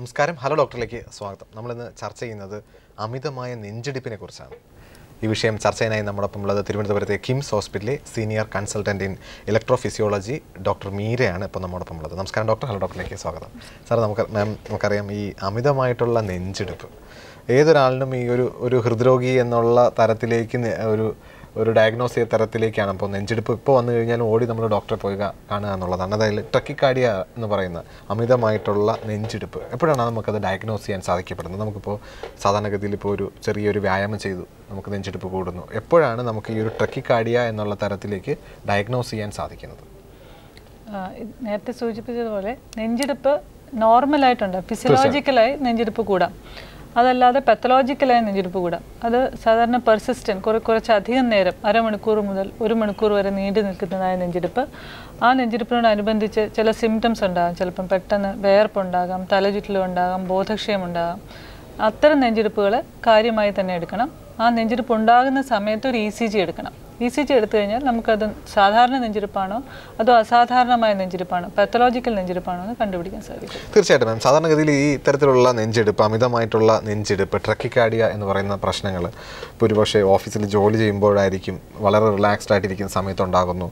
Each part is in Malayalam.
നമസ്കാരം ഹലോ ഡോക്ടറിലേക്ക് സ്വാഗതം നമ്മളിന്ന് ചർച്ച ചെയ്യുന്നത് അമിതമായ നെഞ്ചിടിപ്പിനെ കുറിച്ചാണ് ഈ വിഷയം ചർച്ച ചെയ്യാനായി നമ്മോടൊപ്പം ഉള്ളത് തിരുവനന്തപുരത്തെ കിംസ് ഹോസ്പിറ്റലിലെ senior consultant in electrophysiology doctor മീരയാണ് ഇപ്പോൾ നമ്മോടൊപ്പം ഉള്ളത് നമസ്കാരം ഡോക്ടർ ഹലോ ഡോക്ടറിലേക്ക് സ്വാഗതം സാർ നമുക്ക് മാം നമുക്കറിയാം ഈ അമിതമായിട്ടുള്ള നെഞ്ചിടിപ്പ് ഏതൊരാളിനും ഈ ഒരു ഒരു ഹൃദ്രോഗി എന്നുള്ള തരത്തിലേക്ക് നെ- ഒരു ഒരു ഡയഗ്നോസ് ചെയ്ത തരത്തിലേക്കാണ് അപ്പോൾ നെഞ്ചിടിപ്പ് ഇപ്പോൾ വന്നു കഴിഞ്ഞാൽ ഓടി നമ്മൾ ഡോക്ടറെ പോയി കാ- കാണുക എന്നുള്ളതാണ് അതായത് ട്രക്കിക്കാടിയ എന്ന് പറയുന്ന അമിതമായിട്ടുള്ള നെഞ്ചിടിപ്പ് എപ്പോഴാണ് നമുക്കത് ഡയഗ്നോസ് ചെയ്യാൻ സാധിക്കപ്പെടുന്നത് നമുക്കിപ്പോൾ സാധാരണഗതിയിൽ ഇപ്പോൾ ഒരു ചെറിയൊരു വ്യായാമം ചെയ്തു നമുക്ക് നെഞ്ചിടിപ്പ് കൂടുന്നു എപ്പോഴാണ് നമുക്ക് ഈ ഒരു ട്രക്കിക്കാടിയ എന്നുള്ള തരത്തിലേക്ക് ഡയഗ്നോസ് ചെയ്യാൻ സാധിക്കുന്നത് ആ, ഇത് നേരത്തെ സൂചിപ്പിച്ചതുപോലെ നെഞ്ചിടിപ്പ് നോർമലായിട്ടുണ്ട് ഫിസിയോളജിക്കലായി നെഞ്ചിടിപ്പ് കൂടാം അതല്ലാതെ പത്തലോജിക്കലായി നെഞ്ചിടിപ്പ് കൂടാം അത് സാധാരണ പെർസിസ്റ്റൻറ്റ് കുറെ കുറച്ചധികം നേരം അരമണിക്കൂർ മുതൽ ഒരു മണിക്കൂർ വരെ നീണ്ടു നിൽക്കുന്നതായ നെഞ്ചിടിപ്പ് ആ നെഞ്ചിടിപ്പിനോടനുബന്ധിച്ച് ചില സിംറ്റംസ് ഉണ്ടാകാം ചിലപ്പം പെട്ടെന്ന് വേർപ്പുണ്ടാകാം തലചുറ്റലും ഉണ്ടാകാം ബോധക്ഷയം ഉണ്ടാകാം അത്തരം നെഞ്ചിടിപ്പുകൾ കാര്യമായി തന്നെ എടുക്കണം ആ നെഞ്ചിടിപ്പ് ഉണ്ടാകുന്ന സമയത്ത് ഒരു ഇ സി ജി എടുക്കണം ഇ സി ജി എടുത്തു കഴിഞ്ഞാൽ നമുക്കത് സാധാരണ നെഞ്ചിരിപ്പാണോ അതോ അസാധാരണമായ നെഞ്ചിരിപ്പാണോ പാത്തലോജിക്കൽ നെഞ്ചിരിപ്പാണോ എന്ന് കണ്ടുപിടിക്കാൻ സാധിക്കും തീർച്ചയായിട്ടും മാം സാധാരണഗതിയിൽ ഈ ഇത്തരത്തിലുള്ള നെഞ്ചെടുപ്പ് അമിതമായിട്ടുള്ള നെഞ്ചെടുപ്പ് ട്രക്കിക്കാടിയ എന്ന് പറയുന്ന പ്രശ്നങ്ങൾ ഇപ്പോൾ ഒരുപക്ഷെ ഓഫീസിൽ ജോലി ചെയ്യുമ്പോഴായിരിക്കും വളരെ റിലാക്സ്ഡ് ആയിട്ടിരിക്കുന്ന സമയത്തുണ്ടാകുന്നു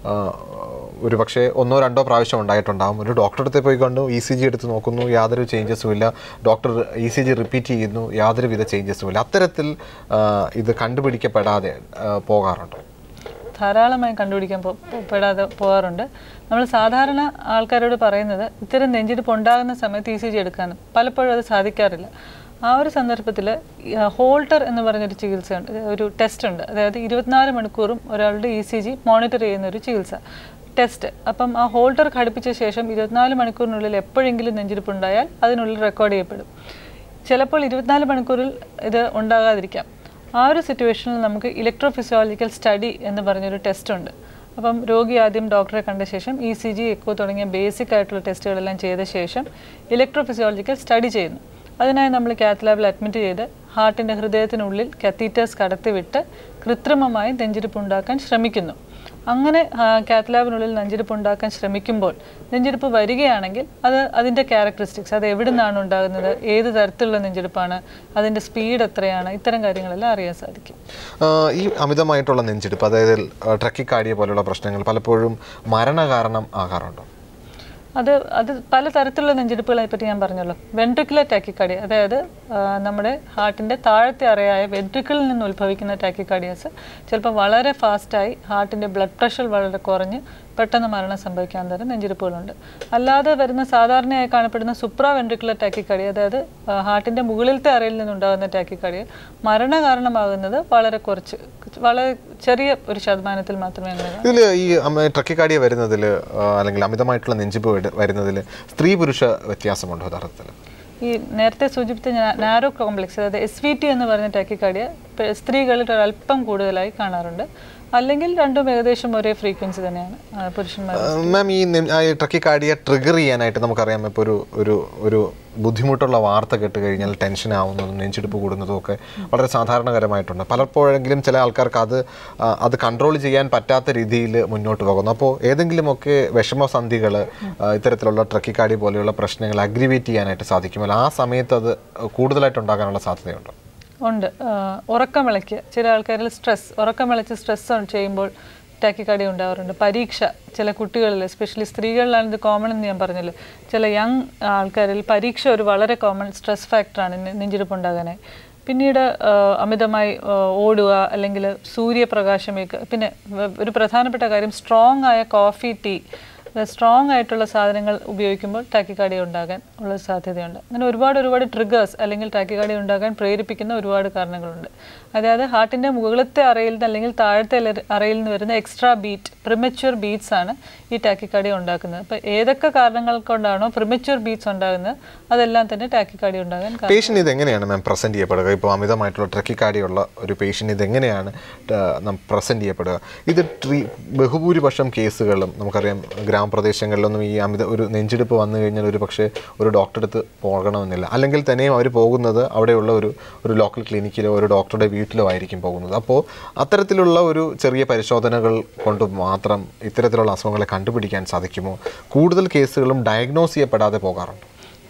ഒരു പക്ഷേ ഒന്നോ രണ്ടോ പ്രാവശ്യം ഉണ്ടായിട്ടുണ്ടാകും ഒരു ഡോക്ടറെ അടുത്ത് പോയി കണ്ടു ഇ സി ജി എടുത്ത് നോക്കുന്നു യാതൊരു ചേഞ്ചസും ഇല്ല doctor E C G repeat ചെയ്യുന്നു യാതൊരുവിധ ചേഞ്ചസും ഇല്ല അത്തരത്തിൽ ആ, ഇത് കണ്ടുപിടിക്കപ്പെടാതെ ആ, പോകാറുണ്ടോ ധാരാളമായി കണ്ടുപിടിക്കാൻ പോ- പോ- പെടാതെ പോകാറുണ്ട് നമ്മൾ സാധാരണ ആൾക്കാരോട് പറയുന്നത് ഇത്തരം നെഞ്ചിരിപ്പ് ഉണ്ടാകുന്ന സമയത്ത് ഇ സി ജി എടുക്കാനും പലപ്പോഴും അത് സാധിക്കാറില്ല ആ ഒരു സന്ദർഭത്തിൽ ഹോൾട്ടർ എന്ന് പറഞ്ഞൊരു ചികിത്സയുണ്ട് ഒരു ടെസ്റ്റ് ഉണ്ട് അതായത് ഇരുപത്തിനാല് മണിക്കൂറും ഒരാളുടെ ഇ സി ജി മോണിറ്റർ ചെയ്യുന്ന ഒരു ചികിത്സ ടെസ്റ്റ് അപ്പം ആ ഹോൾഡർ ഘടിപ്പിച്ച ശേഷം ഇരുപത്തിനാല് മണിക്കൂറിനുള്ളിൽ എപ്പോഴെങ്കിലും നെഞ്ചിരിപ്പ് ഉണ്ടായാൽ അതിനുള്ളിൽ റെക്കോർഡ് ചെയ്യപ്പെടും ചിലപ്പോൾ ഇരുപത്തിനാല് മണിക്കൂറിൽ ഇത് ഉണ്ടാകാതിരിക്കാം ആ ഒരു സിറ്റുവേഷനിൽ നമുക്ക് ഇലക്ട്രോ ഫിസിയോളജിക്കൽ സ്റ്റഡി എന്ന് പറഞ്ഞൊരു ടെസ്റ്റ് ഉണ്ട് അപ്പം രോഗി ആദ്യം ഡോക്ടറെ കണ്ട ശേഷം ഇ സി ജി എക്കോ തുടങ്ങിയ ബേസിക് ആയിട്ടുള്ള ടെസ്റ്റുകളെല്ലാം ചെയ്ത ശേഷം ഇലക്ട്രോ ഫിസിയോളജിക്കൽ സ്റ്റഡി ചെയ്യുന്നു അതിനായി നമ്മൾ കാത്ത് ലാബിൽ അഡ്മിറ്റ് ചെയ്ത് ഹാർട്ടിൻ്റെ ഹൃദയത്തിനുള്ളിൽ കത്തീറ്റേഴ്സ് കടത്തിവിട്ട് കൃത്രിമമായി നെഞ്ചിരിപ്പ് ഉണ്ടാക്കാൻ ശ്രമിക്കുന്നു അങ്ങനെ കാത്ത് ലാബിനുള്ളിൽ നെഞ്ചിരിപ്പ് ഉണ്ടാക്കാൻ ശ്രമിക്കുമ്പോൾ നെഞ്ചിരിപ്പ് വരികയാണെങ്കിൽ അത് അതിൻ്റെ ക്യാരക്ടറിസ്റ്റിക്സ് അത് എവിടെ നിന്നാണ് ഉണ്ടാകുന്നത് ഏത് തരത്തിലുള്ള നെഞ്ചിരിപ്പാണ് അതിൻ്റെ സ്പീഡ് എത്രയാണ് ഇത്തരം കാര്യങ്ങളെല്ലാം അറിയാൻ സാധിക്കും ആ, ഈ അമിതമായിട്ടുള്ള നെഞ്ചിടിപ്പ് അതായത് ട്രക്കിക്കാടിയ പോലെയുള്ള പ്രശ്നങ്ങൾ പലപ്പോഴും മരണകാരണം ആകാറുണ്ടോ അത് അത് പല തരത്തിലുള്ള നെഞ്ചിടിപ്പുകളെ പറ്റി ഞാൻ പറഞ്ഞല്ലോ വെൻട്രിക്കുലർ ടാക്കിക്കാർഡിയ അതായത് ആ, നമ്മുടെ ഹാർട്ടിൻ്റെ താഴത്തെ അറയായ വെൻട്രിക്കിളിൽ നിന്ന് ഉത്ഭവിക്കുന്ന ടാക്കിക്കാർഡിയാസ് ചിലപ്പോൾ വളരെ ഫാസ്റ്റായി ഹാർട്ടിൻ്റെ ബ്ലഡ് പ്രഷർ വളരെ കുറഞ്ഞ് പെട്ടെന്ന് മരണം സംഭവിക്കാൻ തരം നെഞ്ചിരിപ്പുകളുണ്ട് അല്ലാതെ വരുന്ന സാധാരണയായി കാണപ്പെടുന്ന സുപ്ര വെൻട്രിക്കുലർ ടാക്കിക്കാർഡിയ അതായത് ആ, ഹാർട്ടിൻ്റെ മുകളിലത്തെ അറയിൽ നിന്നുണ്ടാകുന്ന ടാക്കിക്കാർഡിയ മരണകാരണമാകുന്നത് വളരെ കുറച്ച് വളരെ ചെറിയ ഒരു ശതമാനത്തിൽ മാത്രമേ അങ്ങനെ കാണൂ. ഇതിൽ ഈ അമ- ട്രക്കിക്കാടിയ വരുന്നതിൽ അല്ലെങ്കിൽ അമിതമായിട്ടുള്ള നെഞ്ചിപ്പ് വരുന്നതിൽ സ്ത്രീ പുരുഷ വ്യത്യാസമുണ്ടോ യഥാർത്ഥത്തിൽ ഈ നേരത്തെ സൂചിപ്പിച്ച നാരോ കോംപ്ലക്സ് അതായത് എസ് വി ടി എന്ന് പറഞ്ഞ ടാക്കിക്കാർഡിയ സ്ത്രീകളിൽ ഒരല്പം കൂടുതലായി കാണാറുണ്ട് അല്ലെങ്കിൽ രണ്ടും ഏകദേശം ഒരേ ഫ്രീക്വൻസി തന്നെയാണ് ആ, പുരുഷന്മാർ മാം ഈ നെ- ആ ഈ ട്രക്കിക്കാടിയ ട്രിഗർ ചെയ്യാനായിട്ട് നമുക്കറിയാം ഇപ്പോൾ ഒരു ഒരു ഒരു ബുദ്ധിമുട്ടുള്ള വാർത്ത കേട്ട് കഴിഞ്ഞാൽ ടെൻഷൻ ആവുന്നതും നെഞ്ചിടിപ്പ് കൂടുന്നതും ഒക്കെ വളരെ സാധാരണകരമായിട്ടുണ്ട് പലപ്പോഴെങ്കിലും ചില ആൾക്കാർക്ക് അത് ആ, അത് കൺട്രോൾ ചെയ്യാൻ പറ്റാത്ത രീതിയിൽ മുന്നോട്ട് പോകുന്നു അപ്പോൾ ഏതെങ്കിലുമൊക്കെ വിഷമസന്ധികൾ ഇത്തരത്തിലുള്ള ട്രക്കിക്കാടി പോലെയുള്ള പ്രശ്നങ്ങൾ അഗ്രിവേറ്റ് ചെയ്യാനായിട്ട് സാധിക്കുമല്ലോ ആ സമയത്ത് അത് കൂടുതലായിട്ടുണ്ടാകാനുള്ള സാധ്യതയുണ്ടോ ഉണ്ട് ആ, ഉറക്കം വിളയ്ക്ക് ചില ആൾക്കാരിൽ സ്ട്രെസ് ഉറക്കം വിളച്ച് സ്ട്രെസ് ചെയ്യുമ്പോൾ ടാക്കിക്കാർഡിയ ഉണ്ടാവാറുണ്ട് പരീക്ഷ ചില കുട്ടികളിൽ എസ്പെഷ്യലി സ്ത്രീകളിലാണ് ഇത് കോമൺ എന്ന് ഞാൻ പറഞ്ഞല്ലോ ചില യങ് ആൾക്കാരിൽ പരീക്ഷ ഒരു വളരെ കോമൺ സ്ട്രെസ് ഫാക്ടറാണ് നെ- നെഞ്ചിടിപ്പ് ഉണ്ടാകാനായി പിന്നീട് ആ, അമിതമായി ആ, ഓടുക അല്ലെങ്കിൽ സൂര്യപ്രകാശമേക്ക് പിന്നെ വ- ഒരു പ്രധാനപ്പെട്ട കാര്യം സ്ട്രോങ് ആയ കോഫി ടീ സ്ട്രോങ് ആയിട്ടുള്ള സാധനങ്ങൾ ഉപയോഗിക്കുമ്പോൾ ടാക്കിക്കാർഡിയ ഉണ്ടാകാൻ ഉള്ള സാധ്യതയുണ്ട് അങ്ങനെ ഒരുപാട് ഒരുപാട് ട്രിഗേഴ്സ് അല്ലെങ്കിൽ ടാക്കിക്കാർഡിയ ഉണ്ടാകാൻ പ്രേരിപ്പിക്കുന്ന ഒരുപാട് കാരണങ്ങളുണ്ട് അതായത് ഹാർട്ടിൻ്റെ മുകളിലത്തെ അറയിൽ നിന്ന് അല്ലെങ്കിൽ താഴത്തെ അല- അറയിൽ നിന്ന് വരുന്ന എക്സ്ട്രാ ബീറ്റ് പ്രിമച്വർ ബീറ്റ്സ് ആണ് ഈ ടാക്കിക്കാർഡിയ ഉണ്ടാക്കുന്നത് അപ്പോൾ ഏതൊക്കെ കാരണങ്ങൾ കൊണ്ടാണോ പ്രിമച്വർ ബീറ്റ്സ് ഉണ്ടാകുന്നത് അതെല്ലാം തന്നെ ടാക്കിക്കാർഡിയ ഉണ്ടാകാൻ കാരണം പേഷ്യൻ്റ് ഇത് എങ്ങനെയാണ് മാം പ്രസൻറ്റ് ചെയ്യപ്പെടുക ഇപ്പോൾ അമിതമായിട്ടുള്ള ട്രക്കിക്കാടിയുള്ള ഒരു പേഷ്യൻ്റ് ഇത് എങ്ങനെയാണ് പ്രസൻറ്റ് ചെയ്യപ്പെടുക ഇത് ട്രീ ബഹുഭൂരിപക്ഷം കേസുകളും നമുക്കറിയാം ഗ്രാമപ്രദേശങ്ങളിലൊന്നും ഈ അമിത ഒരു നെഞ്ചെടുപ്പ് വന്നു കഴിഞ്ഞാൽ ഒരു പക്ഷേ ഒരു ഡോക്ടറെ അടുത്ത് പോകണമെന്നില്ല അല്ലെങ്കിൽ തന്നെയും അവർ പോകുന്നത് അവിടെയുള്ള ഒരു ഒരു ലോക്കൽ ക്ലിനിക്കിലോ ഒരു ഡോക്ടറുടെ വീട്ടിലോ ആയിരിക്കും പോകുന്നത് അപ്പോൾ അത്തരത്തിലുള്ള ഒരു ചെറിയ പരിശോധനകൾ കൊണ്ട് മാത്രം ഇത്തരത്തിലുള്ള അസുഖങ്ങളെ കണ്ടുപിടിക്കാൻ സാധിക്കുമോ കൂടുതൽ കേസുകളും ഡയഗ്നോസ് ചെയ്യപ്പെടാതെ പോകാറുണ്ട്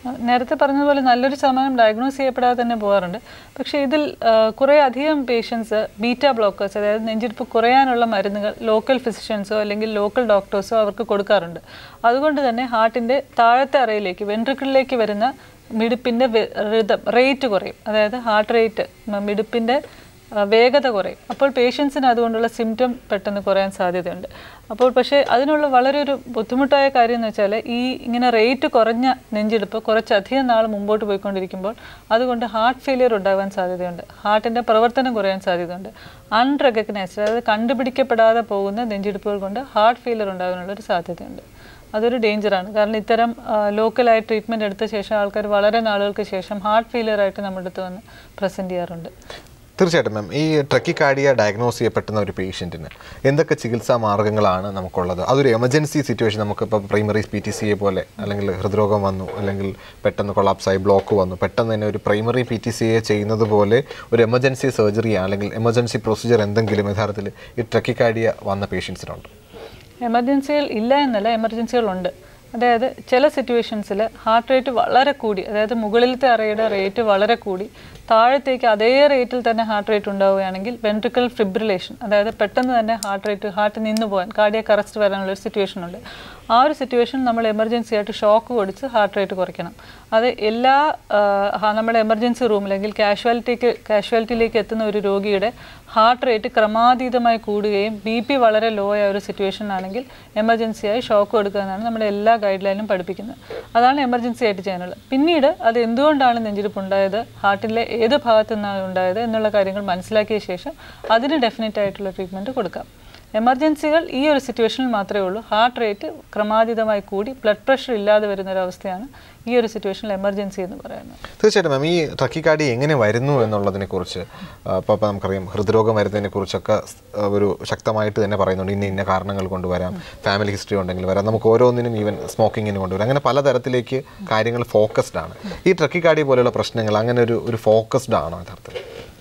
നേരത്തെ പറഞ്ഞതുപോലെ നല്ലൊരു ശതമാനം ഡയഗ്നോസ് ചെയ്യപ്പെടാതെ തന്നെ പോകാറുണ്ട് പക്ഷേ ഇതിൽ ആ, കുറേ അധികം പേഷ്യൻസ് ബീറ്റ ബ്ലോക്കേഴ്സ് അതായത് നെഞ്ചിരിപ്പ് കുറയാനുള്ള മരുന്നുകൾ ലോക്കൽ ഫിസിഷ്യൻസോ അല്ലെങ്കിൽ ലോക്കൽ ഡോക്ടേഴ്സോ അവർക്ക് കൊടുക്കാറുണ്ട് അതുകൊണ്ട് തന്നെ ഹാർട്ടിൻ്റെ താഴത്തെ അറയിലേക്ക് വെൻട്രിക്കിളിലേക്ക് വരുന്ന മിടിപ്പിൻ്റെ റിതം റേറ്റ് കുറയും അതായത് ഹാർട്ട് റേറ്റ് മിടിപ്പിൻ്റെ ആ, വേഗത കുറയും അപ്പോൾ പേഷ്യൻസിന് അതുകൊണ്ടുള്ള സിംറ്റം പെട്ടെന്ന് കുറയാൻ സാധ്യതയുണ്ട് അപ്പോൾ പക്ഷേ അതിനുള്ള വളരെ ഒരു ബുദ്ധിമുട്ടായ കാര്യം എന്ന് വെച്ചാൽ ഈ ഇങ്ങനെ റേറ്റ് കുറഞ്ഞ നെഞ്ചെടുപ്പ് കുറച്ചധികം നാൾ മുമ്പോട്ട് പോയിക്കൊണ്ടിരിക്കുമ്പോൾ അതുകൊണ്ട് ഹാർട്ട് ഫെയിലിയർ ഉണ്ടാകാൻ സാധ്യതയുണ്ട് ഹാർട്ടിൻ്റെ പ്രവർത്തനം കുറയാൻ സാധ്യതയുണ്ട് അൺറെക്കഗ്നൈസ്ഡ് അതായത് കണ്ടുപിടിക്കപ്പെടാതെ പോകുന്ന നെഞ്ചെടുപ്പുകൾ കൊണ്ട് ഹാർട്ട് ഫെയിലിയർ ഉണ്ടാകാനുള്ള ഒരു സാധ്യതയുണ്ട് അതൊരു ഡേഞ്ചറാണ് കാരണം ഇത്തരം ലോക്കലായി ട്രീറ്റ്മെൻറ്റ് എടുത്ത ശേഷം ആൾക്കാർ വളരെ നാളുകൾക്ക് ശേഷം ഹാർട്ട് ഫെയിലിയർ ആയിട്ട് നമ്മുടെ അടുത്ത് വന്ന് പ്രസൻറ്റ് ചെയ്യാറുണ്ട് തീർച്ചയായിട്ടും മാം ഈ ട്രക്കിക്കാർഡിയ ഡയഗ്നോസ് ചെയ്യപ്പെടുന്ന ഒരു പേഷ്യൻറ്റിന് എന്തൊക്കെ ചികിത്സാ മാർഗ്ഗങ്ങളാണ് നമുക്കുള്ളത് അതൊരു എമർജൻസി സിറ്റുവേഷൻ നമുക്കിപ്പോൾ primary P T C A പോലെ അല്ലെങ്കിൽ ഹൃദ്രോഗം വന്നു അല്ലെങ്കിൽ പെട്ടെന്ന് കൊളാപ്സായി ബ്ലോക്ക് വന്നു പെട്ടെന്ന് തന്നെ ഒരു primary P T C A ചെയ്യുന്നത് പോലെ ഒരു എമർജൻസി സർജറി അല്ലെങ്കിൽ എമർജൻസി പ്രൊസീജിയർ എന്തെങ്കിലും യഥാർത്ഥത്തിൽ ഈ ട്രക്കിക്കാർഡിയ വന്ന പേഷ്യൻസിനുണ്ട് എമർജൻസികൾ ഇല്ല എന്നല്ല എമർജൻസികളുണ്ട് അതായത് ചില സിറ്റുവേഷൻസിൽ ഹാർട്ട് റേറ്റ് വളരെ കൂടി അതായത് മുകളിലത്തെ അറയുടെ റേറ്റ് വളരെ കൂടി താഴത്തേക്ക് അതേ റേറ്റിൽ തന്നെ ഹാർട്ട് റേറ്റ് ഉണ്ടാവുകയാണെങ്കിൽ വെൻട്രിക്കൽ ഫിബ്രിലേഷൻ അതായത് പെട്ടെന്ന് തന്നെ ഹാർട്ട് റേറ്റ് ഹാർട്ട് നിന്ന് പോകാൻ കാർഡിയക് അറസ്റ്റ് വരാനുള്ള ഒരു സിറ്റുവേഷൻ ഉണ്ട് ആ ഒരു സിറ്റുവേഷൻ നമ്മൾ എമർജൻസി ആയിട്ട് ഷോക്ക് കൊടുത്ത് ഹാർട്ട് റേറ്റ് കുറയ്ക്കണം അത് എല്ലാ ആ, ഹ- നമ്മുടെ എമർജൻസി റൂമിൽ അല്ലെങ്കിൽ കാഷ്വാലിറ്റിക്ക് കാഷ്വാലിറ്റിയിലേക്ക് എത്തുന്ന ഒരു രോഗിയുടെ ഹാർട്ട് റേറ്റ് ക്രമാതീതമായി കൂടുകയും ബി പി വളരെ ലോ ആയ ഒരു സിറ്റുവേഷൻ ആണെങ്കിൽ എമർജൻസിയായി ഷോക്ക് കൊടുക്കുക എന്നാണ് നമ്മുടെ എല്ലാ ഗൈഡ് ലൈനും പഠിപ്പിക്കുന്നത് അതാണ് എമർജൻസി ആയിട്ട് ചെയ്യാനുള്ളത് പിന്നീട് അത് എന്തുകൊണ്ടാണ് നെഞ്ചിരിപ്പ് ഉണ്ടായത് ഹാർട്ടിലെ ഏത് ഭാഗത്തു നിന്നാണ് ഉണ്ടായത് എന്നുള്ള കാര്യങ്ങൾ മനസ്സിലാക്കിയ ശേഷം അതിന് ഡെഫിനറ്റ് ആയിട്ടുള്ള ട്രീറ്റ്മെൻറ്റ് കൊടുക്കാം എമർജൻസികൾ ഈ ഒരു സിറ്റുവേഷനിൽ മാത്രമേ ഉള്ളൂ ഹാർട്ട് റേറ്റ് ക്രമാതീതമായി കൂടി ബ്ലഡ് പ്രഷർ ഇല്ലാതെ വരുന്ന ഒരു അവസ്ഥയാണ് ഈ ഒരു സിറ്റുവേഷനിൽ എമർജൻസി എന്ന് പറയുന്നത് തീർച്ചയായിട്ടും മാം ഈ ട്രക്കിക്കാർഡി എങ്ങനെ വരുന്നു എന്നുള്ളതിനെ കുറിച്ച് ഇപ്പോൾ ഇപ്പോൾ നമുക്കറിയാം ഹൃദ്രോഗം വരുന്നതിനെ കുറിച്ചൊക്കെ സ്- ആ, ഒരു ശക്തമായിട്ട് തന്നെ പറയുന്നുണ്ട് ഇന്ന ഇന്ന കാരണങ്ങൾ കൊണ്ടുവരാം ഫാമിലി ഹിസ്റ്ററി ഉണ്ടെങ്കിൽ വരാം നമുക്ക് ഓരോന്നിനും ഈവൻ സ്മോക്കിങ്ങിന് കൊണ്ടുവരാം അങ്ങനെ പലതരത്തിലേക്ക് കാര്യങ്ങൾ ഫോക്കസ്ഡ് ആണ് ഈ ട്രക്കിക്കാർഡി പോലെയുള്ള പ്രശ്നങ്ങൾ അങ്ങനെ ഒരു ഒരു ഫോക്കസ്ഡ് ആണോ യഥാർത്ഥത്തിൽ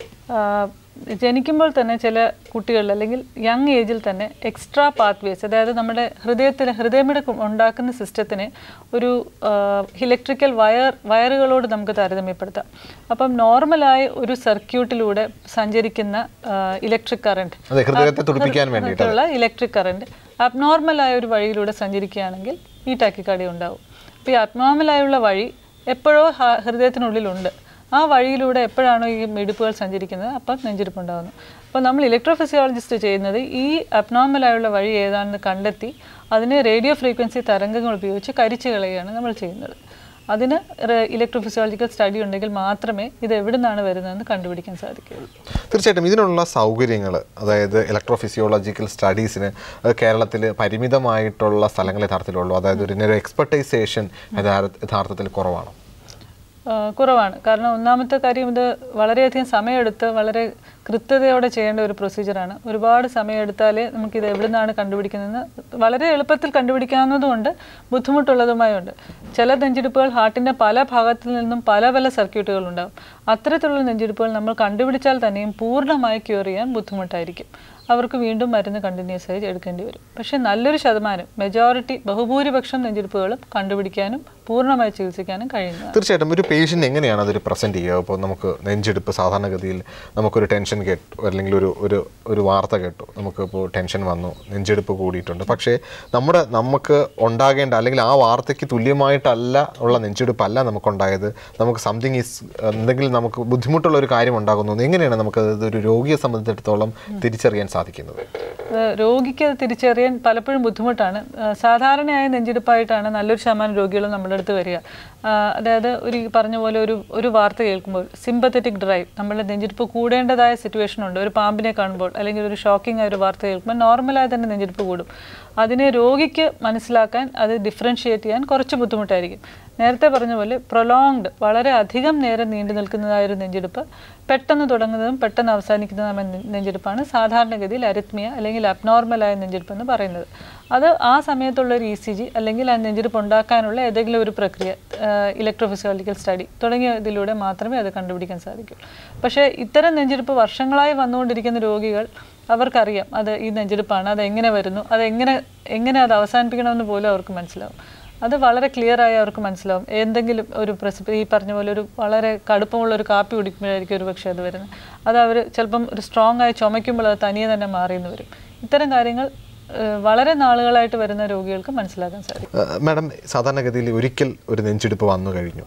ആഹ് ജനിക്കുമ്പോൾ തന്നെ ചില കുട്ടികളിൽ അല്ലെങ്കിൽ യങ് ഏജിൽ തന്നെ എക്സ്ട്രാ പാത്വേസ് അതായത് നമ്മുടെ ഹൃദയത്തിന് ഹൃദയമിടക്കം ഉണ്ടാക്കുന്ന സിസ്റ്റത്തിനെ ഒരു ഇലക്ട്രിക്കൽ വയർ വയറുകളോട് നമുക്ക് താരതമ്യപ്പെടുത്താം അപ്പം നോർമലായ ഒരു സർക്യൂട്ടിലൂടെ സഞ്ചരിക്കുന്ന ഇലക്ട്രിക് കറണ്ട് അതെ ഹൃദയത്തെ തുടിപ്പിക്കാൻ വേണ്ടിയിട്ട് ഉള്ള ഇലക്ട്രിക് കറണ്ട് അബ്നോർമലായ ഒരു വഴിയിലൂടെ സഞ്ചരിക്കുകയാണെങ്കിൽ ഈ ടാക്കിക്കാർഡിയ ഉണ്ടാവും അപ്പോൾ ഈ അബ്നോർമലായുള്ള വഴി എപ്പോഴോ ഹ- ഹൃദയത്തിനുള്ളിലുണ്ട് ആ വഴിയിലൂടെ എപ്പോഴാണോ ഈ മിടിപ്പുകൾ സഞ്ചരിക്കുന്നത് അപ്പം നെഞ്ചിരിപ്പ് ഉണ്ടാകുന്നു അപ്പോൾ നമ്മൾ ഇലക്ട്രോഫിസിയോളജിസ്റ്റ് ചെയ്യുന്നത് ഈ അബ്നോർമലായുള്ള വഴി ഏതാണെന്ന് കണ്ടെത്തി അതിനെ റേഡിയോ ഫ്രീക്വൻസി തരംഗങ്ങൾ ഉപയോഗിച്ച് കരിച്ചു കളയുകയാണ് നമ്മൾ ചെയ്യുന്നത് അതിന് ഇലക്ട്രോഫിസിയോളജിക്കൽ സ്റ്റഡി ഉണ്ടെങ്കിൽ മാത്രമേ ഇത് എവിടെ നിന്നാണ് വരുന്നതെന്ന് കണ്ടുപിടിക്കാൻ സാധിക്കുകയുള്ളൂ തീർച്ചയായിട്ടും ഇതിനുള്ള സൗകര്യങ്ങൾ അതായത് ഇലക്ട്രോഫിസിയോളജിക്കൽ സ്റ്റഡീസിന് കേരളത്തിൽ പരിമിതമായിട്ടുള്ള സ്ഥലങ്ങൾ യഥാർത്ഥത്തിലുള്ളൂ അതായത് ഒരു ഒരു എക്സ്പെർട്ടൈസേഷൻ യഥാർത്ഥത്തിൽ കുറവാണ് ആ, കുറവാണ് കാരണം ഒന്നാമത്തെ കാര്യം ഇത് വളരെയധികം സമയമെടുത്ത് വളരെ കൃത്യതയോടെ ചെയ്യേണ്ട ഒരു പ്രൊസീജിയറാണ് ഒരുപാട് സമയമെടുത്താലേ നമുക്കിത് എവിടെ നിന്നാണ് കണ്ടുപിടിക്കുന്നതെന്ന് വളരെ എളുപ്പത്തിൽ കണ്ടുപിടിക്കാവുന്നതുകൊണ്ട് ബുദ്ധിമുട്ടുള്ളതുമായുണ്ട് ചില നെഞ്ചിടിപ്പുകൾ ഹാർട്ടിൻ്റെ പല ഭാഗത്തിൽ നിന്നും പല പല സർക്യൂട്ടുകൾ ഉണ്ടാകും അത്തരത്തിലുള്ള നെഞ്ചിടിപ്പുകൾ നമ്മൾ കണ്ടുപിടിച്ചാൽ തന്നെയും പൂർണ്ണമായി ക്യൂർ ചെയ്യാൻ ബുദ്ധിമുട്ടായിരിക്കും അവർക്ക് വീണ്ടും മരുന്ന് കണ്ടിന്യൂസ് ആയി എടുക്കേണ്ടി വരും പക്ഷേ നല്ലൊരു ശതമാനം മെജോറിറ്റി ബഹുഭൂരിപക്ഷം നെഞ്ചിടിപ്പുകളും കണ്ടുപിടിക്കാനും പൂർണ്ണമായി ചികിത്സിക്കാനും കഴിയുന്നതാണ് തീർച്ചയായിട്ടും ഒരു പേഷ്യൻ്റ് എങ്ങനെയാണ് അതൊരു പ്രസൻറ്റ് ചെയ്യുക ഇപ്പോൾ നമുക്ക് നെഞ്ചെടുപ്പ് സാധാരണഗതിയിൽ നമുക്കൊരു ടെൻഷൻ കേട്ടു അല്ലെങ്കിൽ ഒരു ഒരു ഒരു വാർത്ത കേട്ടു നമുക്കിപ്പോൾ ടെൻഷൻ വന്നു നെഞ്ചെടുപ്പ് കൂടിയിട്ടുണ്ട് പക്ഷേ നമ്മുടെ നമുക്ക് ഉണ്ടാകേണ്ട അല്ലെങ്കിൽ ആ വാർത്തയ്ക്ക് തുല്യമായിട്ടല്ല ഉള്ള നെഞ്ചെടുപ്പല്ല നമുക്കുണ്ടായത് നമുക്ക് സംതിങ് ഈസ് എന്തെങ്കിലും നമുക്ക് ബുദ്ധിമുട്ടുള്ള ഒരു കാര്യം ഉണ്ടാകുന്നു എങ്ങനെയാണ് നമുക്ക് ഒരു രോഗിയെ സംബന്ധിച്ചിടത്തോളം തിരിച്ചറിയാൻ സാധിക്കുന്നത് അത് രോഗിക്ക് അത് തിരിച്ചറിയാൻ പലപ്പോഴും ബുദ്ധിമുട്ടാണ് ആ, സാധാരണയായ നെഞ്ചിടിപ്പായിട്ടാണ് നല്ലൊരു ശതമാനം രോഗികൾ നമ്മുടെ അടുത്ത് വരിക ആ, അതായത് ഒരു ഈ പറഞ്ഞ പോലെ ഒരു ഒരു വാർത്ത കേൾക്കുമ്പോൾ സിമ്പത്തറ്റിക് ഡ്രൈവ് നമ്മുടെ നെഞ്ചിടിപ്പ് കൂടേണ്ടതായ സിറ്റുവേഷൻ ഉണ്ട് ഒരു പാമ്പിനെ കാണുമ്പോൾ അല്ലെങ്കിൽ ഒരു ഷോക്കിംഗ് ആയ ഒരു വാർത്ത കേൾക്കുമ്പോൾ നോർമലായി തന്നെ നെഞ്ചിടിപ്പ് കൂടും അതിനെ രോഗിക്ക് മനസ്സിലാക്കാൻ അത് ഡിഫറൻഷിയേറ്റ് ചെയ്യാൻ കുറച്ച് ബുദ്ധിമുട്ടായിരിക്കും നേരത്തെ പറഞ്ഞ പോലെ പ്രൊലോങ്ഡ് വളരെ അധികം നേരം നീണ്ടു നിൽക്കുന്നതായ ഒരു നെഞ്ചെടുപ്പ് പെട്ടെന്ന് തുടങ്ങുന്നതും പെട്ടെന്ന് അവസാനിക്കുന്നതുമായ നെ- നെഞ്ചെടുപ്പാണ് സാധാരണഗതിയിൽ അരിത്മിയ അല്ലെങ്കിൽ അബ്നോർമലായ നെഞ്ചെടുപ്പ് എന്ന് പറയുന്നത് അത് ആ സമയത്തുള്ള ഒരു ഇ സി ജി അല്ലെങ്കിൽ ആ നെഞ്ചെടുപ്പ് ഉണ്ടാക്കാനുള്ള ഏതെങ്കിലും ഒരു പ്രക്രിയ ഇലക്ട്രോഫിസിയോളജിക്കൽ സ്റ്റഡി തുടങ്ങിയ ഇതിലൂടെ മാത്രമേ അത് കണ്ടുപിടിക്കാൻ സാധിക്കൂ പക്ഷേ ഇത്തരം നെഞ്ചെടുപ്പ് വർഷങ്ങളായി വന്നുകൊണ്ടിരിക്കുന്ന രോഗികൾ അവർക്കറിയാം അത് ഈ നെഞ്ചെടുപ്പാണ് അത് എങ്ങനെ വരുന്നു അത് എങ്ങനെ എങ്ങനെ അത് അവസാനിപ്പിക്കണമെന്ന് പോലും അവർക്ക് മനസ്സിലാവും അത് വളരെ ക്ലിയർ ആയി അവർക്ക് മനസ്സിലാവും എന്തെങ്കിലും ഒരു പ്രസിപ്പി ഈ പറഞ്ഞ പോലെ ഒരു വളരെ കടുപ്പമുള്ള ഒരു കാപ്പി കുടിക്കുമ്പോഴായിരിക്കും ഒരു പക്ഷേ അത് വരുന്നത് അത് അവർ ചിലപ്പം ഒരു സ്ട്രോങ് ആയി ചുമയ്ക്കുമ്പോൾ അത് തനിയെ തന്നെ മാറിയെന്ന് വരും ഇത്തരം കാര്യങ്ങൾ ഏഹ്, വളരെ നാളുകളായിട്ട് വരുന്ന രോഗികൾക്ക് മനസ്സിലാക്കാൻ സാധിക്കും ഏഹ് മാഡം സാധാരണഗതിയിൽ ഒരിക്കൽ ഒരു നെഞ്ചിടിപ്പ് വന്നു കഴിഞ്ഞു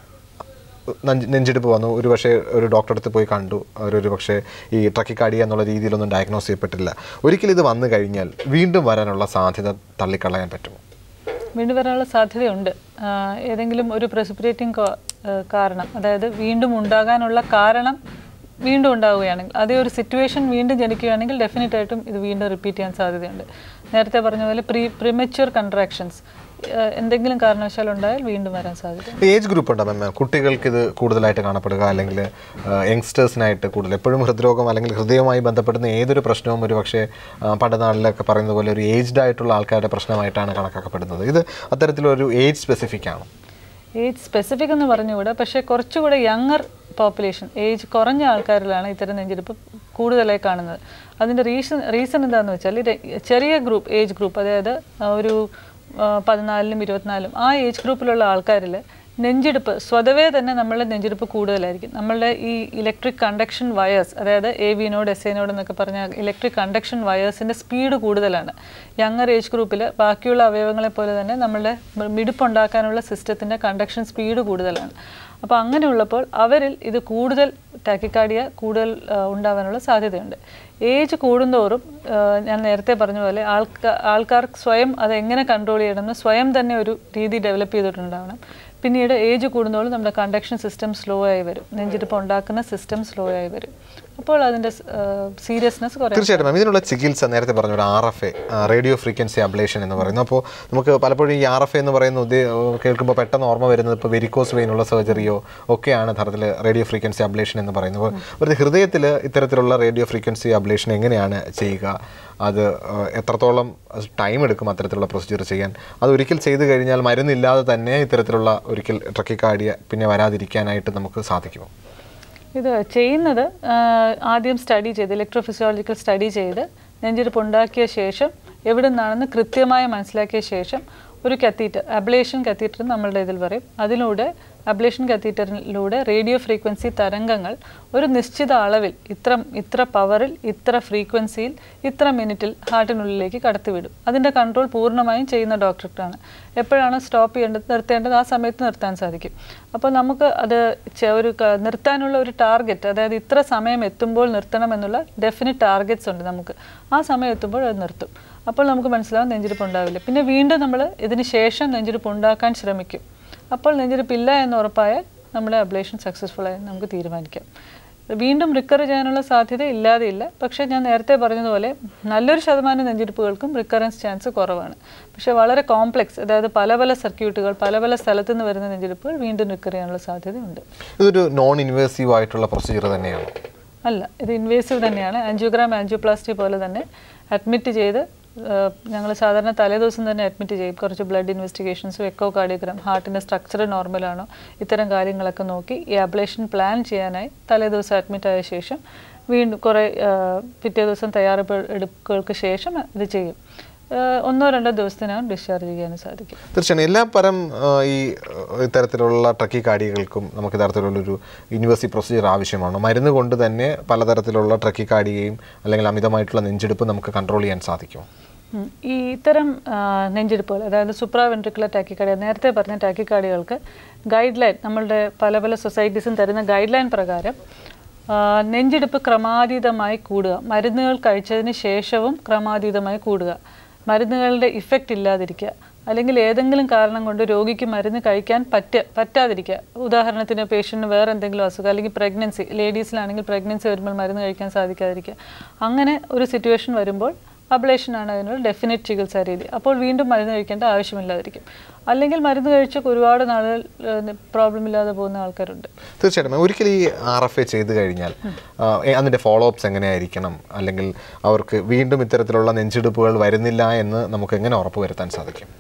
നെഞ്ച് നെഞ്ചിടിപ്പ് വന്നു ഒരു പക്ഷേ ഒരു ഡോക്ടറെ അടുത്ത് പോയി കണ്ടു അവരൊരു പക്ഷേ ഈ ട്രക്കിക്കാടിയ എന്നുള്ള രീതിയിലൊന്നും ഡയഗ്നോസ് ചെയ്യപ്പെട്ടില്ല ഒരിക്കൽ ഇത് വന്നു കഴിഞ്ഞാൽ വീണ്ടും വരാനുള്ള സാധ്യത തള്ളിക്കളയാൻ പറ്റുമോ വീണ്ടും വരാനുള്ള സാധ്യതയുണ്ട് ആഹ് ഏതെങ്കിലും ഒരു പ്രസിപ്പിറ്റേറ്റിംഗ് കാരണം അതായത് വീണ്ടും ഉണ്ടാകാനുള്ള കാരണം വീണ്ടും ഉണ്ടാവുകയാണെങ്കിൽ അതേ ഒരു സിറ്റുവേഷൻ വീണ്ടും ജനിക്കുകയാണെങ്കിൽ ഡെഫിനറ്റ് ആയിട്ടും ഇത് വീണ്ടും റിപ്പീറ്റ് ചെയ്യാൻ സാധ്യതയുണ്ട് നേരത്തെ പറഞ്ഞ പോലെ പ്രീ പ്രിമച്വർ കൺട്രാക്ഷൻസ് എന്തെങ്കിലും കാരണവശാൽ ഉണ്ടായാൽ വീണ്ടും വരാൻ സാധ്യത ഏജ് ഗ്രൂപ്പ് ഉണ്ടോ മാം കുട്ടികൾക്ക് ഇത് കൂടുതലായിട്ട് കാണപ്പെടുക അല്ലെങ്കിൽ യങ്സ്റ്റേഴ്സിനായിട്ട് കൂടുതൽ എപ്പോഴും ഹൃദ്രോഗം അല്ലെങ്കിൽ ഹൃദയവുമായി ബന്ധപ്പെടുന്ന ഏതൊരു പ്രശ്നവും ഒരു പക്ഷേ ആ, പണ്ട് നാളിലൊക്കെ പറയുന്നത് പോലെ ഒരു ഏജ്ഡ് ആയിട്ടുള്ള ആൾക്കാരുടെ പ്രശ്നമായിട്ടാണ് കണക്കാക്കപ്പെടുന്നത് ഇത് അത്തരത്തിലൊരു ഏജ് സ്പെസിഫിക് ആണ് ഏജ് സ്പെസിഫിക് എന്ന് പറഞ്ഞുകൂടാ പക്ഷേ കുറച്ചുകൂടെ യങ്ങർ പോപ്പുലേഷൻ ഏജ് കുറഞ്ഞ ആൾക്കാരിലാണ് ഇത്തരം നെഞ്ചിടിപ്പ് കൂടുതലായി കാണുന്നത് അതിൻ്റെ റീസൺ റീസൺ എന്താണെന്ന് വെച്ചാൽ ഇത് ചെറിയ ഗ്രൂപ്പ് ഏജ് ഗ്രൂപ്പ് അതായത് ആ, ഒരു ആ, പതിനാലിനും ഇരുപത്തിനാലും ആ ഏജ് ഗ്രൂപ്പിലുള്ള ആൾക്കാരിൽ നെഞ്ചിടിപ്പ് സ്വതവേ തന്നെ നമ്മളുടെ നെഞ്ചിടിപ്പ് കൂടുതലായിരിക്കും നമ്മളുടെ ഈ ഇലക്ട്രിക് കണ്ടക്ഷൻ വയേഴ്സ് അതായത് A V node S A node എന്നൊക്കെ പറഞ്ഞ ഇലക്ട്രിക് കണ്ടക്ഷൻ വയേഴ്സിൻ്റെ സ്പീഡ് കൂടുതലാണ് യങ്ങർ ഏജ് ഗ്രൂപ്പിൽ ബാക്കിയുള്ള അവയവങ്ങളെ പോലെ തന്നെ നമ്മളുടെ മിടിപ്പുണ്ടാക്കാനുള്ള സിസ്റ്റത്തിൻ്റെ കണ്ടക്ഷൻ സ്പീഡ് കൂടുതലാണ് അപ്പോൾ അങ്ങനെയുള്ളപ്പോൾ അവരിൽ ഇത് കൂടുതൽ ടാക്കിക്കാർഡിയ കൂടുതൽ ആ, ഉണ്ടാവാനുള്ള സാധ്യതയുണ്ട് ഏജ് കൂടുന്തോറും ആ, ഞാൻ നേരത്തെ പറഞ്ഞ പോലെ ആൾക്കാർ ആൾക്കാർ സ്വയം അത് എങ്ങനെ കൺട്രോൾ ചെയ്യണമെന്ന് സ്വയം തന്നെ ഒരു രീതി ഡെവലപ്പ് ചെയ്തിട്ടുണ്ടാവണം പിന്നീട് ഏജ് കൂടുന്നതോളം നമ്മുടെ കണ്ടക്ഷൻ സിസ്റ്റം സ്ലോ ആയി വരും നെഞ്ചിടിപ്പ് ഉണ്ടാക്കുന്ന സിസ്റ്റം സ്ലോ ആയി വരും അപ്പോൾ അതിൻ്റെ സീരിയസ്നെസ് കുറേ തീർച്ചയായിട്ടും മാം ഇതിനുള്ള ചികിത്സ നേരത്തെ പറഞ്ഞ ഒരു R F A radio frequency ablation എന്ന് പറയുന്നു അപ്പോൾ നമുക്ക് പലപ്പോഴും ഈ ആർ എഫ് എ എന്ന് പറയുന്ന ഉദ്ദേ കേൾക്കുമ്പോൾ പെട്ടെന്ന് ഓർമ്മ വരുന്നത് ഇപ്പോൾ വെരിക്കോസ് വെയിനുള്ള സർജറിയോ ഒക്കെയാണ് യഥാർത്ഥത്തിൽ റേഡിയോ ഫ്രീക്വൻസി അബ്ലേഷൻ എന്ന് പറയുന്നത് അപ്പോൾ ഒരു ഹൃദയത്തിൽ ഇത്തരത്തിലുള്ള റേഡിയോ ഫ്രീക്വൻസി അബ്ലേഷൻ എങ്ങനെയാണ് ചെയ്യുക അത് ആ, എത്രത്തോളം ടൈം എടുക്കും അത്തരത്തിലുള്ള പ്രൊസീജിയർ ചെയ്യാൻ അത് ഒരിക്കൽ ചെയ്തു കഴിഞ്ഞാൽ മരുന്നില്ലാതെ തന്നെ ഇത്തരത്തിലുള്ള ഒരിക്കൽ ട്രക്കിക്കാടിയ പിന്നെ വരാതിരിക്കാനായിട്ട് നമുക്ക് സാധിക്കുമോ ഇത് ചെയ്യുന്നത് ആ, ആദ്യം സ്റ്റഡി ചെയ്ത് ഇലക്ട്രോഫിസിയോളജിക്കൽ സ്റ്റഡി ചെയ്ത് നെഞ്ചിരിപ്പ് ഉണ്ടാക്കിയ ശേഷം എവിടെ നിന്നാണെന്ന് കൃത്യമായി മനസ്സിലാക്കിയ ശേഷം ഒരു കത്തീറ്റർ അബ്ലേഷൻ കത്തീറ്റർ നമ്മളുടെ ഇതിൽ പറയും അതിലൂടെ അബ്ലേഷൻ കത്തീറ്ററിലൂടെ റേഡിയോ ഫ്രീക്വൻസി തരംഗങ്ങൾ ഒരു നിശ്ചിത അളവിൽ ഇത്ര ഇത്ര പവറിൽ ഇത്ര ഫ്രീക്വൻസിയിൽ ഇത്ര മിനിറ്റിൽ ഹാർട്ടിനുള്ളിലേക്ക് കടത്തിവിടും അതിൻ്റെ കൺട്രോൾ പൂർണ്ണമായും ചെയ്യുന്ന ഡോക്ടർക്കാണ് എപ്പോഴാണ് സ്റ്റോപ്പ് ചെയ്യേണ്ടത് നിർത്തേണ്ടത് ആ സമയത്ത് നിർത്താൻ സാധിക്കും അപ്പോൾ നമുക്ക് അത് ചെ- ഒരു ക- നിർത്താനുള്ള ഒരു ടാർഗറ്റ് അതായത് ഇത്ര സമയം എത്തുമ്പോൾ നിർത്തണം എന്നുള്ള ഡെഫിനിറ്റ് ടാർഗറ്റ്സ് ഉണ്ട് നമുക്ക് ആ സമയം എത്തുമ്പോൾ അത് നിർത്തും അപ്പോൾ നമുക്ക് മനസ്സിലാവും നെഞ്ചിരിപ്പ് ഉണ്ടാവില്ല പിന്നെ വീണ്ടും നമ്മൾ ഇതിന് ശേഷം നെഞ്ചിരിപ്പ് ഉണ്ടാക്കാൻ ശ്രമിക്കും അപ്പോൾ നെഞ്ചിരിപ്പില്ല എന്ന് ഉറപ്പായാൽ നമ്മുടെ അബ്ലേഷൻ സക്സസ്ഫുൾ ആയി നമുക്ക് തീരുമാനിക്കാം വീണ്ടും റിക്കർ ചെയ്യാനുള്ള സാധ്യത ഇല്ലാതെയില്ല പക്ഷേ ഞാൻ നേരത്തെ പറഞ്ഞതുപോലെ നല്ലൊരു ശതമാനം നെഞ്ചിരിപ്പുകൾക്കും റിക്കറൻസ് ചാൻസ് കുറവാണ് പക്ഷേ വളരെ കോംപ്ലെക്സ് അതായത് പല പല സർക്യൂട്ടുകൾ പല പല സ്ഥലത്തു നിന്ന് വരുന്ന നെഞ്ചിരിപ്പുകൾ വീണ്ടും റിക്കർ ചെയ്യാനുള്ള സാധ്യതയുണ്ട് ഇതൊരു നോൺ ഇൻവേസീവ് ആയിട്ടുള്ള പ്രൊസീജിയർ തന്നെയാണ് അല്ല ഇത് ഇൻവേസീവ് തന്നെയാണ് ആൻജിയോഗ്രാം ആൻജിയോപ്ലാസ്റ്റി പോലെ തന്നെ അഡ്മിറ്റ് ചെയ്ത് ഞങ്ങൾ സാധാരണ തലേദിവസം തന്നെ അഡ്മിറ്റ് ചെയ്യും കുറച്ച് ബ്ലഡ് ഇൻവെസ്റ്റിഗേഷൻസും എക്കോ കാർഡിയോഗ്രാം ഹാർട്ടിൻ്റെ സ്ട്രക്ചർ നോർമലാണോ ഇത്തരം കാര്യങ്ങളൊക്കെ നോക്കി ഈ അബ്ലേഷൻ പ്ലാൻ ചെയ്യാനായി തലേദിവസം അഡ്മിറ്റ് ആയ ശേഷം വീണ്ടും കുറേ ആ, പിറ്റേ ദിവസം തയ്യാറെടുപ്പുകൾക്ക് ശേഷം ഇത് ചെയ്യും ആ, ഒന്നോ രണ്ടോ ദിവസത്തിനകം ഡിസ്ചാർജ് ചെയ്യാനും സാധിക്കും തീർച്ചയായും എല്ലാ പരം ആ, ഈ ആ, ഇത്തരത്തിലുള്ള ട്രക്കി കാടികൾക്കും നമുക്ക് ഇത്തരത്തിലുള്ളൊരു യൂണിവേഴ്സിറ്റി പ്രൊസീജിയർ ആവശ്യമാണ് മരുന്ന് കൊണ്ട് തന്നെ പലതരത്തിലുള്ള ട്രക്കി കാടികയും അല്ലെങ്കിൽ അമിതമായിട്ടുള്ള നെഞ്ചെടുപ്പ് നമുക്ക് കൺട്രോൾ ചെയ്യാൻ സാധിക്കും ഉം. ഈ ഇത്തരം ആ, നെഞ്ചിടിപ്പുകൾ അതായത് സുപ്രാ വെൻട്രിക്കുലർ ടാക്കിക്കാർഡിയ നേരത്തെ പറഞ്ഞ ടാക്കിക്കാർഡികൾക്ക് ഗൈഡ് ലൈൻ നമ്മളുടെ പല പല സൊസൈറ്റീസും തരുന്ന ഗൈഡ് ലൈൻ പ്രകാരം ആ, നെഞ്ചിടിപ്പ് ക്രമാതീതമായി കൂടുക മരുന്നുകൾ കഴിച്ചതിന് ശേഷവും ക്രമാതീതമായി കൂടുക മരുന്നുകളുടെ ഇഫക്റ്റ് ഇല്ലാതിരിക്കുക അല്ലെങ്കിൽ ഏതെങ്കിലും കാരണം കൊണ്ട് രോഗിക്ക് മരുന്ന് കഴിക്കാൻ പറ്റ പറ്റാതിരിക്കുക ഉദാഹരണത്തിന് പേഷ്യൻറ്റിന് വേറെ എന്തെങ്കിലും അസുഖം അല്ലെങ്കിൽ പ്രഗ്നൻസി ലേഡീസിലാണെങ്കിൽ പ്രഗ്നൻസി വരുമ്പോൾ മരുന്ന് കഴിക്കാൻ സാധിക്കാതിരിക്കുക അങ്ങനെ ഒരു സിറ്റുവേഷൻ വരുമ്പോൾ അബ്ലേഷനാണ് അതിനൊരു ഡെഫിനറ്റ് ചികിത്സാ രീതി അപ്പോൾ വീണ്ടും മരുന്ന് കഴിക്കേണ്ട ആവശ്യമില്ലാതിരിക്കും അല്ലെങ്കിൽ മരുന്ന് കഴിച്ച് ഒരുപാട് നാളുകൾ പ്രോബ്ലം ഇല്ലാതെ പോകുന്ന ആൾക്കാരുണ്ട് തീർച്ചയായിട്ടും ഒരിക്കൽ ഈ ആർ എഫ് എ ചെയ്ത് കഴിഞ്ഞാൽ ആ, എ- അതിൻ്റെ ഫോളോ അപ്സ് എങ്ങനെയായിരിക്കണം അല്ലെങ്കിൽ അവർക്ക് വീണ്ടും ഇത്തരത്തിലുള്ള നെഞ്ചെടുപ്പുകൾ വരുന്നില്ല എന്ന് നമുക്ക് എങ്ങനെ ഉറപ്പ് വരുത്താൻ സാധിക്കും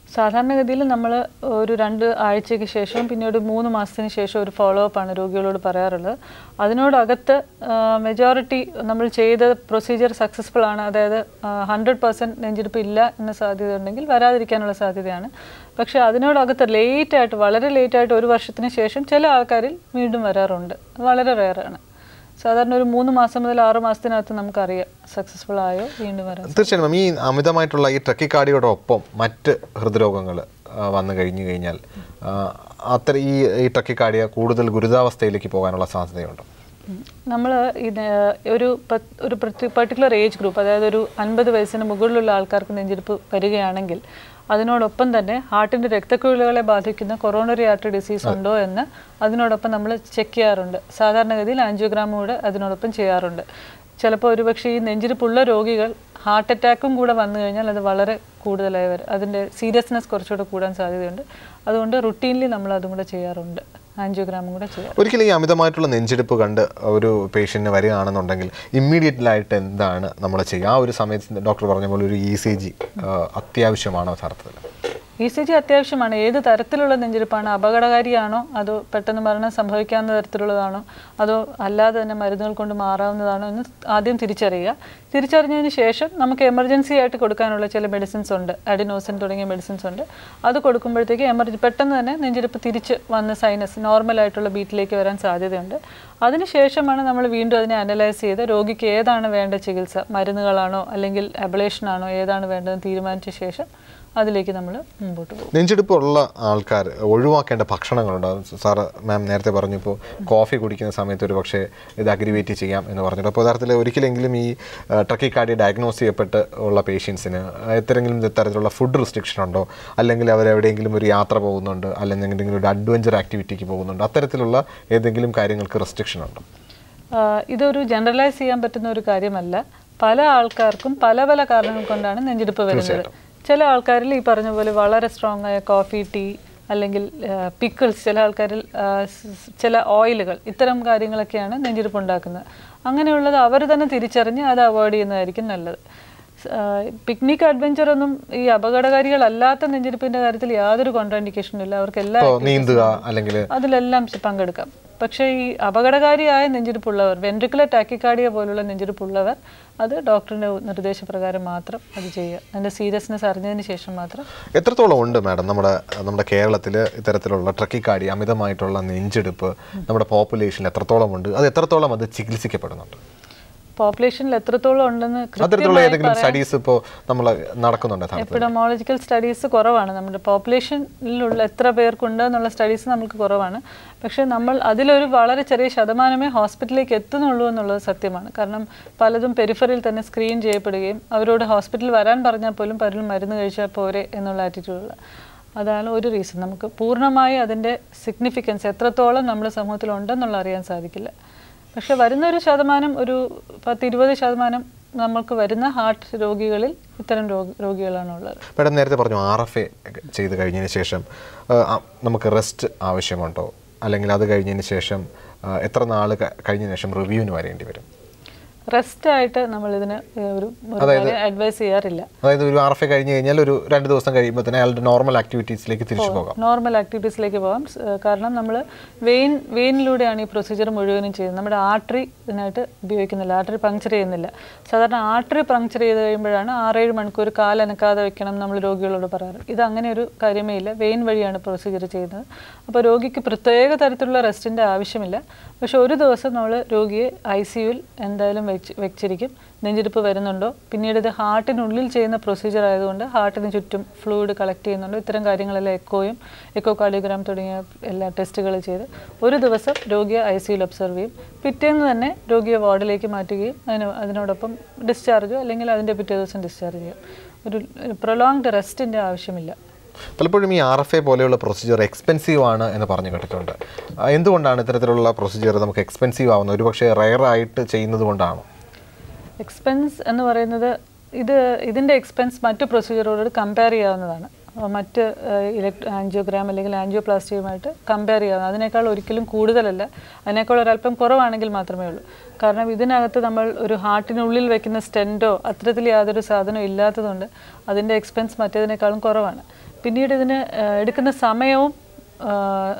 സാധാരണഗതിയിൽ നമ്മൾ ഒരു രണ്ട് ആഴ്ചയ്ക്ക് ശേഷം പിന്നെ ഒരു മൂന്ന് മാസത്തിന് ശേഷം ഒരു ഫോളോ അപ്പ് ആണ് രോഗികളോട് പറയാറുള്ളത് അതിനോടകത്ത് മെജോറിറ്റി നമ്മൾ ചെയ്ത പ്രൊസീജിയർ സക്സസ്ഫുൾ ആണ് അതായത് ഹൺഡ്രഡ് പെർസെൻറ്റ് നെഞ്ചെടുപ്പ് ഇല്ല എന്ന സാധ്യത ഉണ്ടെങ്കിൽ വരാതിരിക്കാനുള്ള സാധ്യതയാണ് പക്ഷേ അതിനോടകത്ത് ലേറ്റ് ആയിട്ട് വളരെ ലേറ്റ് ആയിട്ട് ഒരു വർഷത്തിന് ശേഷം ചില ആൾക്കാരിൽ വീണ്ടും വരാറുണ്ട് വളരെ റെയറാണ് സാധാരണ ഒരു മൂന്ന് മാസം മുതൽ ആറ് മാസത്തിനകത്ത് നമുക്കറിയാം സക്സസ്ഫുൾ ആയോ വീണ്ടും വരാൻ തീർച്ചയായും മാം ഈ അമിതമായിട്ടുള്ള ഈ ട്രക്കിക്കാർഡിയോടെ ഒപ്പം മറ്റ് ഹൃദ്രോഗങ്ങൾ വന്നു കഴിഞ്ഞു കഴിഞ്ഞാൽ ആ, അത്ര ഈ ഈ ട്രക്കിക്കാർഡിയ കൂടുതൽ ഗുരുതാവസ്ഥയിലേക്ക് പോകാനുള്ള സാധ്യതയുണ്ട് നമ്മൾ ഇത് ഒരു പത്ത്- ഒരു പർട്ടിക്കുലർ ഏജ് ഗ്രൂപ്പ് അതായത് ഒരു അൻപത് വയസ്സിന് മുകളിലുള്ള ആൾക്കാർക്ക് നെഞ്ചെടുപ്പ് വരികയാണെങ്കിൽ അതിനോടൊപ്പം തന്നെ ഹാർട്ടിൻ്റെ രക്തക്കുഴലുകളെ ബാധിക്കുന്ന കൊറോണറി ആർട്ടറി ഡിസീസ് ഉണ്ടോ എന്ന് അതിനോടൊപ്പം നമ്മൾ ചെക്ക് ചെയ്യാറുണ്ട് സാധാരണഗതിയിൽ ആൻജിയോഗ്രാം കൂടെ അതിനോടൊപ്പം ചെയ്യാറുണ്ട് ചിലപ്പോൾ ഒരുപക്ഷെ ഈ നെഞ്ചിരിപ്പുള്ള രോഗികൾ ഹാർട്ട് അറ്റാക്കും കൂടെ വന്നു കഴിഞ്ഞാൽ അത് വളരെ കൂടുതലായി വരും അതിൻ്റെ സീരിയസ്നെസ് കുറച്ചുകൂടെ കൂടാൻ സാധ്യതയുണ്ട് അതുകൊണ്ട് റുട്ടീൻലി നമ്മൾ അതും കൂടെ ചെയ്യാറുണ്ട് ആൻജിയോഗ്രാമും കൂടെ ചെയ്യാറുണ്ട് ഒരിക്കലും ഈ അമിതമായിട്ടുള്ള നെഞ്ചെടുപ്പ് കണ്ട് ഒരു പേഷ്യൻറ്റിന് വരികയാണെന്നുണ്ടെങ്കിൽ ഇമ്മീഡിയറ്റ്ലായിട്ട് എന്താണ് നമ്മൾ ചെയ്യുക ആ ഒരു സമയത്ത് ഡോക്ടർ പറഞ്ഞ പോലെ ഒരു ഇ സി ജി അത്യാവശ്യമാണോ യഥാർത്ഥത്തിൽ ഇ സി ജി അത്യാവശ്യമാണ് ഏത് തരത്തിലുള്ള നെഞ്ചിരിപ്പാണ് അപകടകാരിയാണോ അതോ പെട്ടെന്ന് മരണം സംഭവിക്കാവുന്ന തരത്തിലുള്ളതാണോ അതോ അല്ലാതെ തന്നെ മരുന്നുകൾ കൊണ്ട് മാറാവുന്നതാണോ എന്ന് ആദ്യം തിരിച്ചറിയുക തിരിച്ചറിഞ്ഞതിന് ശേഷം നമുക്ക് എമർജൻസി ആയിട്ട് കൊടുക്കാനുള്ള ചില മെഡിസിൻസ് ഉണ്ട് അഡിനോസിൻ തുടങ്ങിയ മെഡിസിൻസ് ഉണ്ട് അത് കൊടുക്കുമ്പോഴത്തേക്ക് എമർജൻസി പെട്ടെന്ന് തന്നെ നെഞ്ചിരിപ്പ് തിരിച്ച് വന്ന് സൈനസ് നോർമൽ ആയിട്ടുള്ള ബീറ്റിലേക്ക് വരാൻ സാധ്യതയുണ്ട് അതിനുശേഷമാണ് നമ്മൾ വീണ്ടും അതിനെ അനലൈസ് ചെയ്ത് രോഗിക്ക് ഏതാണ് വേണ്ട ചികിത്സ മരുന്നുകളാണോ അല്ലെങ്കിൽ അബലേഷനാണോ ഏതാണ് വേണ്ടതെന്ന് തീരുമാനിച്ച ശേഷം അതിലേക്ക് നമ്മൾ മുമ്പോട്ട് പോകും നെഞ്ചെടുപ്പുള്ള ആൾക്കാർ ഒഴിവാക്കേണ്ട ഭക്ഷണങ്ങളുണ്ട് സാറ് മാം നേരത്തെ പറഞ്ഞു ഇപ്പോൾ കോഫി കുടിക്കുന്ന സമയത്ത് ഒരു പക്ഷേ ഇത് അഗ്രിവേറ്റ് ചെയ്യാം എന്ന് പറഞ്ഞിട്ട് അപ്പോൾ യഥാർത്ഥത്തിൽ ഒരിക്കലെങ്കിലും ഈ ട്രക്കിക്കാർഡിയ ഡയഗ്നോസ് ചെയ്യപ്പെട്ട് ഉള്ള പേഷ്യൻസിന് എത്രയെങ്കിലും ഇത്തരത്തിലുള്ള ഫുഡ് റെസ്ട്രിക്ഷൻ ഉണ്ടോ അല്ലെങ്കിൽ അവർ എവിടെയെങ്കിലും ഒരു യാത്ര പോകുന്നുണ്ട് അല്ലെങ്കിൽ എന്തെങ്കിലും ഒരു അഡ്വഞ്ചർ ആക്ടിവിറ്റിക്ക് പോകുന്നുണ്ട് അത്തരത്തിലുള്ള ഏതെങ്കിലും കാര്യങ്ങൾക്ക് റെസ്ട്രിക്ഷൻ ഉണ്ടോ ആഹ് ഇതൊരു ജനറലൈസ് ചെയ്യാൻ പറ്റുന്ന ഒരു കാര്യമല്ല പല ആൾക്കാർക്കും പല പല കാരണങ്ങൾ കൊണ്ടാണ് നെഞ്ചെടുപ്പ് വരുന്നത് ചില ആൾക്കാരിൽ ഈ പറഞ്ഞ പോലെ വളരെ സ്ട്രോങ് ആയ കോഫി ടീ അല്ലെങ്കിൽ പിക്കിൾസ് ചില ആൾക്കാരിൽ ആഹ് സ് സ് ചില ഓയിലുകൾ ഇത്തരം കാര്യങ്ങളൊക്കെയാണ് നെഞ്ചെടുപ്പ് ഉണ്ടാക്കുന്നത് അങ്ങനെയുള്ളത് അവർ തന്നെ തിരിച്ചറിഞ്ഞ് അത് അവോയ്ഡ് ചെയ്യുന്നതായിരിക്കും നല്ലത് പിക്നിക് അഡ്വഞ്ചർ ഒന്നും ഈ അപകടകാരികളല്ലാത്ത നെഞ്ചെടുപ്പിന്റെ കാര്യത്തിൽ യാതൊരു കോൺട്രാൻഡിക്കേഷനും ഇല്ല അവർക്ക് എല്ലാ ഇപ്പോൾ നീന്തുക അല്ലെങ്കിൽ അതിലെല്ലാം ചെ- പങ്കെടുക്കാം പക്ഷേ ഈ അപകടകാരിയായ നെഞ്ചിരിപ്പുള്ളവർ വെൻട്രിക്കുലർ ടാക്കിക്കാർഡിയ പോലുള്ള നെഞ്ചിരിപ്പുള്ളവർ അത് ഡോക്ടറിന്റെ നിർദ്ദേശപ്രകാരം മാത്രം അത് ചെയ്യുക അതിന്റെ സീരിയസ്നെസ് അറിഞ്ഞതിന് ശേഷം മാത്രം എത്രത്തോളം ഉണ്ട് മാഡം നമ്മുടെ നമ്മുടെ കേരളത്തിൽ ഇത്തരത്തിലുള്ള ട്രക്കിക്കാടി അമിതമായിട്ടുള്ള നെഞ്ചെടുപ്പ് നമ്മുടെ പോപ്പുലേഷനിൽ എത്രത്തോളം ഉണ്ട് അത് എത്രത്തോളം അത് ചികിത്സിക്കപ്പെടുന്നുണ്ട് പോപ്പുലേഷനിൽ എത്രത്തോളം ഉണ്ടെന്ന് അത്തരത്തിലുള്ള ഏതെങ്കിലും സ്റ്റഡീസ് ഇപ്പോൾ നമ്മൾ നടക്കുന്നുണ്ട് യഥാർത്ഥത്തിൽ എപ്പിഡമോളജിക്കൽ സ്റ്റഡീസ് കുറവാണ് നമ്മുടെ പോപ്പുലേഷനിലുള്ള എത്ര പേർക്കുണ്ട് എന്നുള്ള സ്റ്റഡീസ് നമുക്ക് കുറവാണ് പക്ഷേ നമ്മൾ അതിലൊരു വളരെ ചെറിയ ശതമാനമേ ഹോസ്പിറ്റലിലേക്ക് എത്തുന്നുള്ളൂ എന്നുള്ളത് സത്യമാണ് കാരണം പലതും പെരിഫറിൽ തന്നെ സ്ക്രീൻ ചെയ്യപ്പെടുകയും അവരോട് ഹോസ്പിറ്റലിൽ വരാൻ പറഞ്ഞാൽ പോലും പലരും മരുന്ന് കഴിച്ചാൽ പോരെ എന്നുള്ള ആറ്റിറ്റ്യൂഡുള്ള അതാണ് ഒരു റീസൺ നമുക്ക് പൂർണ്ണമായി അതിൻ്റെ സിഗ്നിഫിക്കൻസ് എത്രത്തോളം നമ്മുടെ സമൂഹത്തിൽ ഉണ്ടെന്നുള്ള അറിയാൻ സാധിക്കില്ല പക്ഷെ വരുന്ന ഒരു ശതമാനം ഒരു പത്ത് ഇരുപത് ശതമാനം നമുക്ക് വരുന്ന ഹാർട്ട് രോഗികളിൽ ഇത്തരം രോഗ രോഗികളാണ് ഉള്ളത് മാഡം നേരത്തെ പറഞ്ഞു ആർ എഫ് എ ചെയ്ത് കഴിഞ്ഞതിന് ശേഷം ആ, ആ, നമുക്ക് റെസ്റ്റ് ആവശ്യമുണ്ടോ അല്ലെങ്കിൽ അത് കഴിഞ്ഞതിന് ശേഷം ആ, എത്ര നാൾ കഴിഞ്ഞതിന് ശേഷം റിവ്യൂവിന് വരേണ്ടി വരും റെസ്റ്റ് ആയിട്ട് നമ്മൾ ഇതിന് ഒരു അഡ്വൈസ് ചെയ്യാറില്ല അതായത് ഒരു ആർ എഫ് എ കഴിഞ്ഞ് കഴിഞ്ഞാൽ ഒരു രണ്ട് ദിവസം കഴിയുമ്പോൾ തന്നെ അയാളുടെ നോർമൽ ആക്ടിവിറ്റീസിലേക്ക് തിരിച്ചു പോകാം നോർമൽ ആക്ടിവിറ്റീസിലേക്ക് പോകാം സ്- ഏഹ് കാരണം നമ്മൾ വെയിൻ വെയിനിലൂടെയാണ് ഈ പ്രൊസീജിയർ മുഴുവനും ചെയ്യുന്നത് നമ്മുടെ ആർട്ടറി ഇതിനായിട്ട് ഉപയോഗിക്കുന്നില്ല ആർട്ടറി പങ്ക്ചർ ചെയ്യുന്നില്ല സാധാരണ ആർട്ടറി പങ്ക്ചർ ചെയ്ത് കഴിയുമ്പോഴാണ് ആറേഴ് മണിക്കൂർ കാലനക്കാതെ വെക്കണം നമ്മൾ രോഗികളോട് പറയാറ് ഇത് അങ്ങനെ ഒരു കാര്യമേ ഇല്ല വെയിൻ വഴിയാണ് പ്രൊസീജിയർ ചെയ്യുന്നത് അപ്പോൾ രോഗിക്ക് പ്രത്യേക തരത്തിലുള്ള റെസ്റ്റിൻ്റെ ആവശ്യമില്ല പക്ഷെ ഒരു ദിവസം നമ്മൾ രോഗിയെ ഐ സിയുവിൽ എന്തായാലും വെച്ച് വെച്ചിരിക്കും നെഞ്ചിരിപ്പ് വരുന്നുണ്ടോ പിന്നീട് ഇത് ഹാർട്ടിനുള്ളിൽ ചെയ്യുന്ന പ്രൊസീജിയർ ആയതുകൊണ്ട് ഹാർട്ടിന് ചുറ്റും ഫ്ലൂയിഡ് കളക്ട് ചെയ്യുന്നുണ്ടോ ഇത്തരം കാര്യങ്ങളെല്ലാം എക്കോയും എക്കോ കാർഡിയോഗ്രാം തുടങ്ങിയ എല്ലാ ടെസ്റ്റുകൾ ചെയ്ത് ഒരു ദിവസം രോഗിയെ ഐ സിയിൽ ഒബ്സർവ് ചെയ്യും പിറ്റേന്ന് തന്നെ രോഗിയെ വാർഡിലേക്ക് മാറ്റുകയും അതിന് അതിനോടൊപ്പം ഡിസ്ചാർജോ അല്ലെങ്കിൽ അതിൻ്റെ പിറ്റേ ദിവസം ഡിസ്ചാർജ് ചെയ്യും ഒരു പ്രൊലോങ്ഡ് റെസ്റ്റിൻ്റെ ആവശ്യമില്ല പലപ്പോഴും ഈ ആർ എഫ് എ പോലെയുള്ള പ്രൊസീജിയർ എക്സ്പെൻസീവ് ആണ് എന്ന് പറഞ്ഞു കേട്ടിട്ടുണ്ട് ആ, എന്തുകൊണ്ടാണ് ഇത്തരത്തിലുള്ള പ്രൊസീജിയർ നമുക്ക് എക്സ്പെൻസീവ് ആവുന്നത് ഒരുപക്ഷെ റയർ ആയിട്ട് ചെയ്യുന്നത് കൊണ്ടാണോ എക്സ്പെൻസ് എന്ന് പറയുന്നത് ഇത് ഇതിൻ്റെ എക്സ്പെൻസ് മറ്റു പ്രൊസീജിയറോട് കമ്പയർ ചെയ്യാവുന്നതാണ് ആ, മറ്റ് ഇലക്ട് ആൻജിയോഗ്രാം അല്ലെങ്കിൽ ആൻജിയോപ്ലാസ്റ്റിയുമായിട്ട് കമ്പയർ ചെയ്യാം അതിനേക്കാൾ ഒരിക്കലും കൂടുതലല്ല അതിനേക്കാൾ ഒരല്പം കുറവാണെങ്കിൽ മാത്രമേ ഉള്ളൂ കാരണം ഇതിനകത്ത് നമ്മൾ ഒരു ഹാർട്ടിനുള്ളിൽ വെക്കുന്ന സ്റ്റെൻറ്റോ അത്തരത്തിൽ യാതൊരു സാധനവും ഇല്ലാത്തതുകൊണ്ട് അതിൻ്റെ എക്സ്പെൻസ് മറ്റേതിനേക്കാളും കുറവാണ് പിന്നീട് ഇതിന് ആ, എടുക്കുന്ന സമയവും ആ,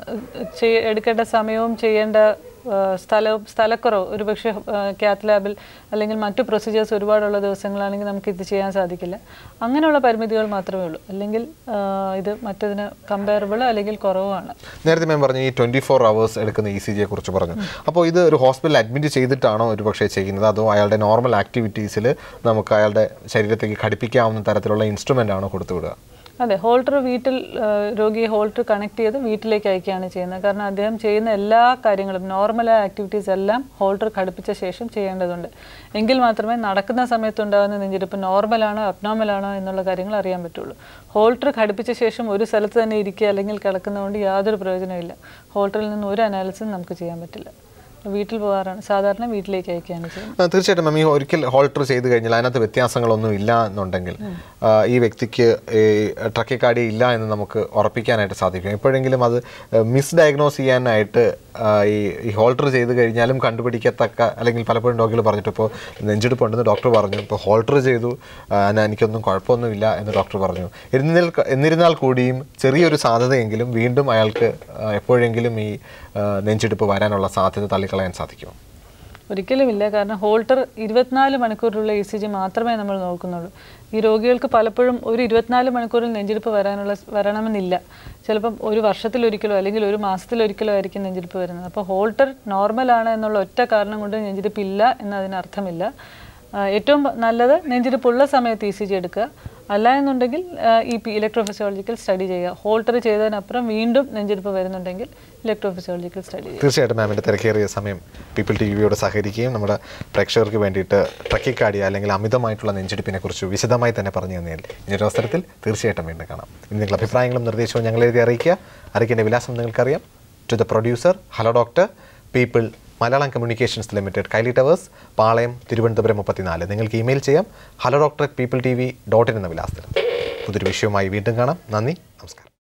ചെയ്യ- എടുക്കേണ്ട സമയവും ചെയ്യേണ്ട ആ, സ്ഥലവും സ്ഥലക്കുറവ് ഒരുപക്ഷെ ക്യാത്ത് ലാബിൽ അല്ലെങ്കിൽ മറ്റു പ്രൊസീജിയേഴ്സ് ഒരുപാടുള്ള ദിവസങ്ങളാണെങ്കിൽ നമുക്ക് ഇത് ചെയ്യാൻ സാധിക്കില്ല അങ്ങനെയുള്ള പരിമിതികൾ മാത്രമേ ഉള്ളൂ അല്ലെങ്കിൽ ആ, ഇത് മറ്റതിന് കമ്പയറബിൾ അല്ലെങ്കിൽ കുറവുമാണ് നേരത്തെ ഞാൻ പറഞ്ഞു ഈ ട്വൻറ്റി ഫോർ അവേഴ്സ് എടുക്കുന്ന ഇ സി ജിയെ കുറിച്ച് പറഞ്ഞു അപ്പോൾ ഇത് ഒരു ഹോസ്പിറ്റലിൽ അഡ്മിറ്റ് ചെയ്തിട്ടാണോ ഒരു പക്ഷേ ചെയ്യുന്നത് അതോ അയാളുടെ നോർമൽ ആക്ടിവിറ്റീസിൽ നമുക്ക് അയാളുടെ ശരീരത്തേക്ക് ഘടിപ്പിക്കാവുന്ന തരത്തിലുള്ള ഇൻസ്ട്രുമെൻ്റ് ആണോ കൊടുത്തു വിടുക അതെ ഹോൾട്ടർ വീട്ടിൽ ആ, രോഗിയെ ഹോൾട്ടർ കണക്ട് ചെയ്ത് വീട്ടിലേക്ക് അയക്കുകയാണ് ചെയ്യുന്നത് കാരണം അദ്ദേഹം ചെയ്യുന്ന എല്ലാ കാര്യങ്ങളും നോർമലായ ആക്ടിവിറ്റീസ് എല്ലാം ഹോൾട്ടർ ഘടിപ്പിച്ച ശേഷം ചെയ്യേണ്ടതുണ്ട് എങ്കിൽ മാത്രമേ നടക്കുന്ന സമയത്തുണ്ടാകുന്ന നെഞ്ചിടിപ്പ് നോർമലാണോ അബ്നോർമലാണോ എന്നുള്ള കാര്യങ്ങൾ അറിയാൻ പറ്റുള്ളൂ ഹോൾട്ടർ ഘടിപ്പിച്ച ശേഷം ഒരു സ്ഥലത്ത് തന്നെ ഇരിക്കുക അല്ലെങ്കിൽ കിടക്കുന്നതുകൊണ്ട് യാതൊരു പ്രയോജനമില്ല ഹോൾട്ടറിൽ നിന്ന് ഒരു അനാലിസും നമുക്ക് ചെയ്യാൻ പറ്റില്ല വീട്ടിൽ പോകാറാണ് സാധാരണ വീട്ടിലേക്ക് അയക്കുകയാണ് ചെയ്യുന്നത് ആ, തീർച്ചയായിട്ടും മാം ഈ ഒരിക്കൽ ഹോൾട്ടർ ചെയ്ത് കഴിഞ്ഞാൽ അതിനകത്ത് വ്യത്യാസങ്ങളൊന്നും ഇല്ല എന്നുണ്ടെങ്കിൽ ആ, ഈ വ്യക്തിക്ക് ഈ ട്രക്കിക്കാടി ഇല്ല എന്ന് നമുക്ക് ഉറപ്പിക്കാനായിട്ട് സാധിക്കും എപ്പോഴെങ്കിലും അത് മിസ് ഡയഗ്നോസ് ചെയ്യാനായിട്ട് ആ, ഈ ഈ ഹോൾട്ടർ ചെയ്ത് കഴിഞ്ഞാലും കണ്ടുപിടിക്കത്തക്ക അല്ലെങ്കിൽ പലപ്പോഴും രോഗികൾ പറഞ്ഞിട്ട് ഇപ്പോൾ നെഞ്ചെടുപ്പുണ്ടെന്ന് ഡോക്ടർ പറഞ്ഞു ഇപ്പോൾ ഹോൾട്ടർ ചെയ്തു ആ, എന്നാ എനിക്കൊന്നും കുഴപ്പമൊന്നുമില്ല എന്ന് ഡോക്ടർ പറഞ്ഞു എന്നിരുന്നാൽ എന്നിരുന്നാൽ കൂടിയും ചെറിയൊരു സാധ്യതയെങ്കിലും വീണ്ടും അയാൾക്ക് ആ, എപ്പോഴെങ്കിലും ഈ ആ, നെഞ്ചെടുപ്പ് വരാനുള്ള സാധ്യത തള്ളിക്കളയാൻ സാധിക്കുമോ ഒരിക്കലുമില്ല കാരണം ഹോൾട്ടർ ഇരുപത്തിനാല് മണിക്കൂറിലുള്ള ഇ സി ജി മാത്രമേ നമ്മൾ നോക്കുന്നുള്ളൂ ഈ രോഗികൾക്ക് പലപ്പോഴും ഒരു ഇരുപത്തിനാല് മണിക്കൂറിൽ നെഞ്ചിടിപ്പ് വരാനുള്ള വരണമെന്നില്ല ചിലപ്പം ഒരു വർഷത്തിലൊരിക്കലോ അല്ലെങ്കിൽ ഒരു മാസത്തിലൊരിക്കലോ ആയിരിക്കും നെഞ്ചിടിപ്പ് വരുന്നത് അപ്പോൾ ഹോൾട്ടർ നോർമലാണ് എന്നുള്ള ഒറ്റ കാരണം കൊണ്ട് നെഞ്ചിടിപ്പ് ഇല്ല എന്നതിന് അർത്ഥമില്ല ആ, ഏറ്റവും നല്ലത് നെഞ്ചിടിപ്പുള്ള സമയത്ത് ഇ സി ജി എടുക്കുക അല്ല എന്നുണ്ടെങ്കിൽ ആ, ഈ പി ഇലക്ട്രോഫിസിയോളജിക്കൽ സ്റ്റഡി ചെയ്യുക ഹോൾട്ടർ ചെയ്തതിനപ്പുറം വീണ്ടും നെഞ്ചിടിപ്പ് വരുന്നുണ്ടെങ്കിൽ ഇലക്ട്രോഫിസിയോളജിക്കൽ സ്റ്റഡി ചെയ്യുക തീർച്ചയായിട്ടും മാമിൻ്റെ തിരക്കേറിയ സമയം പീപ്പിൾ ടി വിയോട് സഹകരിക്കുകയും നമ്മുടെ പ്രേക്ഷകർക്ക് വേണ്ടിയിട്ട് ട്രക്കിക്കാടിയ അല്ലെങ്കിൽ അമിതമായിട്ടുള്ള നെഞ്ചെടുപ്പിനെ കുറിച്ച് വിശദമായി തന്നെ പറഞ്ഞു തന്നതിൽ ഇനിയൊരു അവസരത്തിൽ തീർച്ചയായിട്ടും വീണ്ടും കാണാം ഇനി നിങ്ങളുടെ അഭിപ്രായങ്ങളും നിർദ്ദേശവും ഞങ്ങൾ എഴുതി അറിയിക്കുക അറിയിക്കേണ്ട വിലാസം നിങ്ങൾക്കറിയാം to the producer hello doctor people Malayalam communications limited Kaili towers Palayam Thiruvananthapuram മുപ്പത്തിനാല് നിങ്ങൾക്ക് ഇമെയിൽ ചെയ്യാം hello doctor people T V dot in എന്ന വിലാസത്തിൽ പുതിയൊരു വിഷയവുമായി വീണ്ടും കാണാം നന്ദി നമസ്കാരം